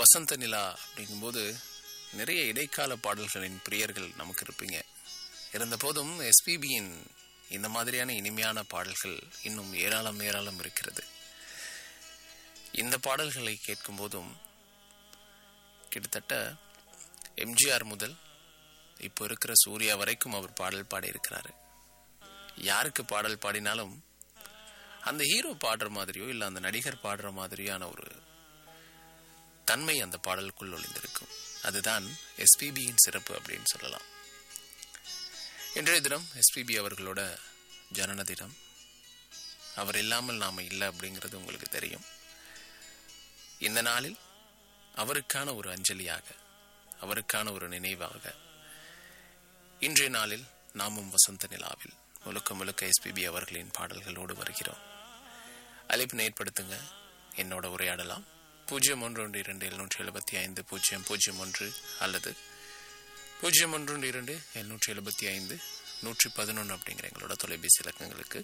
வசந்த நிலா அப்படிங்கும்போது நிறைய இடைக்கால பாடல்களின் பிரியர்கள் நமக்கு இருப்பீங்க இருந்தபோதும் எஸ்பிபியின் இந்த மாதிரியான இனிமையான பாடல்கள் இன்னும் ஏராளம் ஏராளம் இருக்கிறது இந்த பாடல்களை கேட்கும் போதும் கிட்டத்தட்ட எம்ஜிஆர் முதல் இப்போ இருக்கிற சூர்யா வரைக்கும் அவர் பாடல் பாடியிருக்கிறாரு யாருக்கு பாடல் பாடினாலும் அந்த ஹீரோ பாடுற மாதிரியோ இல்லை அந்த நடிகர் பாடுற மாதிரியான ஒரு தன்மை அந்த பாடலுக்குள் ஒளிந்திருக்கும் அதுதான் எஸ்பிபியின் சிறப்பு அப்படின்னு சொல்லலாம் இன்றைய தினம் எஸ்பிபி அவர்களோட ஜனன தினம் அவர் இல்லாமல் நாம இல்லை அப்படிங்கிறது உங்களுக்கு தெரியும் இந்த நாளில் அவருக்கான ஒரு அஞ்சலியாக அவருக்கான ஒரு நினைவாக இன்றைய நாளில் நாமும் வசந்த நிலாவில் முழுக்க முழுக்க எஸ்பிபி அவர்களின் பாடல்களோடு வருகிறோம் அழைப்பு ஏற்படுத்துங்க என்னோட உரையாடலாம் பூஜ்ஜியம் ஒன்று ஒன்று இரண்டு எழுநூற்றி எழுபத்தி ஐந்து பூஜ்ஜியம் பூஜ்ஜியம் ஒன்று அல்லது பூஜ்ஜியம் ஒன்று ஒன்று இரண்டு எழுநூற்றி எழுபத்தி ஐந்து நூற்றி பதினொன்று அப்படிங்கிற எங்களோட தொலைபேசி இலக்கங்களுக்கு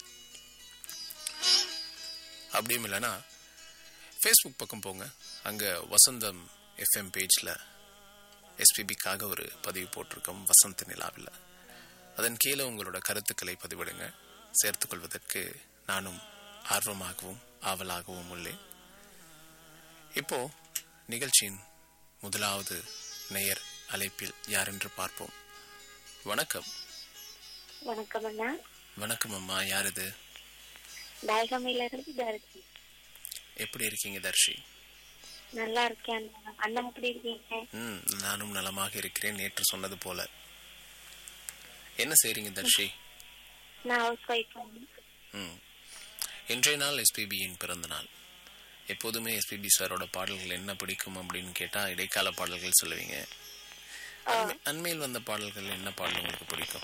அப்படியும் இல்லைன்னா ஃபேஸ்புக் பக்கம் போங்க அங்கே வசந்தம் எஃப்எம் பேஜில் எஸ்பிபிக்காக ஒரு பதிவு போட்டிருக்கோம் வசந்த நிலாவில் அதன் கீழே உங்களோட கருத்துக்களை பதிவிடுங்க சேர்த்துக்கொள்வதற்கு நானும் ஆர்வமாகவும் ஆவலாகவும் உள்ளேன் இப்போ நிகழ்ச்சியின் முதலாவது நேயர் அழைப்பில் யார் என்று பார்ப்போம் வணக்கம் வணக்கம் அண்ணா வணக்கம் அம்மா யார் இது தாயகமையில இருந்து தர்ஷி எப்படி இருக்கீங்க தர்ஷி நல்லா இருக்கேன் அண்ணா. அண்ணா எப்படி இருக்கீங்க ம் நானும் நலமாக இருக்கிறேன் நேற்று சொன்னது போல என்ன செய்றீங்க தர்ஷி நான் ஹவுஸ் ஒய்ஃப் ம் இன்றைய நாள் எஸ்பிபியின் பிறந்த நாள் எப்போதுமே எஸ்பிபி சாரோட பாடல்கள் என்ன பிடிக்கும் அப்படின்னு கேட்டா இடைக்கால பாடல்கள் சொல்லுவீங்க அண்மை- அண்மையில் வந்த பாடல்கள் என்ன பாடல் உங்களுக்கு பிடிக்கும்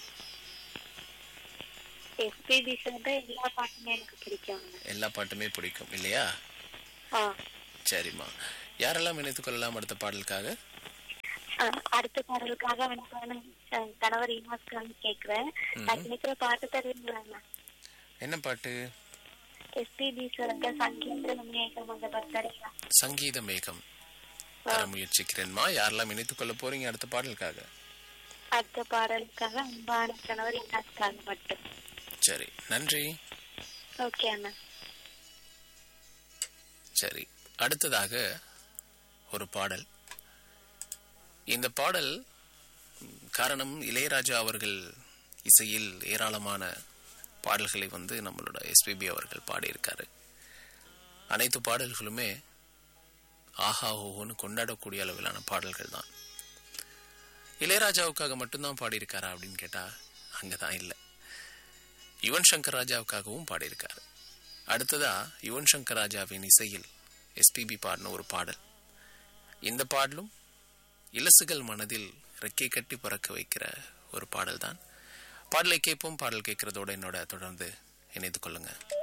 எஸ்பிபி சார் எல்லா பாட்டுமே எனக்கு பிடிக்கும் அண்ணா. எல்லா பாட்டுமே பிடிக்கும் இல்லையா ஆ. சரிம்மா யாரெல்லாம் இணைத்துக் கொள்ளலாம் அடுத்த பாடலுக்காக ஆ, அடுத்த பாடலுக்காக எனக்கு வந்து, அஹ், கணவர் ஈமாஸ்கான் கேக்குறேன் நான் கேட்கிற பாட்டு தருவீங்களா அண்ணா? என்ன பாட்டு எஸ்பிபி சாருக்கு சங்கீத மேகம் அந்த பாட்டு தரீங்களா சங்கீத மேகம் தர முயற்சிக்கிறேன்மா யாரெல்லாம் இணைத்துக் கொள்ள போறீங்க அடுத்த பாடலுக்காக அடுத்த பாடலுக்காக அன்பான கணவர் ஈமாஸ்கான் மட்டும் சரி நன்றி ஓகே அண்ணா சரி அடுத்ததாக ஒரு பாடல் இந்த பாடல் ம், காரணம் இளையராஜா அவர்கள் இசையில் ஏராளமான பாடல்களை வந்து நம்மளோட எஸ்பிபி அவர்கள் பாடியிருக்காரு அனைத்து பாடல்களுமே ஆஹா ஓஹோன்னு கொண்டாடக்கூடிய அளவிலான பாடல்கள் தான் இளையராஜாவுக்காக மட்டும்தான் பாடியிருக்காரா அப்படின்னு கேட்டா அங்கதான் இல்லை யுவன் சங்கர் ராஜாவுக்காகவும் பாடியிருக்காரு அடுத்ததா யுவன் சங்கர் ராஜாவின் இசையில் எஸ்பிபி பாடின ஒரு பாடல் இந்த பாடலும் இலசுகள் மனதில் ரெக்கை கட்டி பறக்க வைக்கிற ஒரு பாடல் தான் பாடலை கேட்போம் பாடல் கேட்கறதோட என்னோட தொடர்ந்து இணைந்து கொள்ளுங்க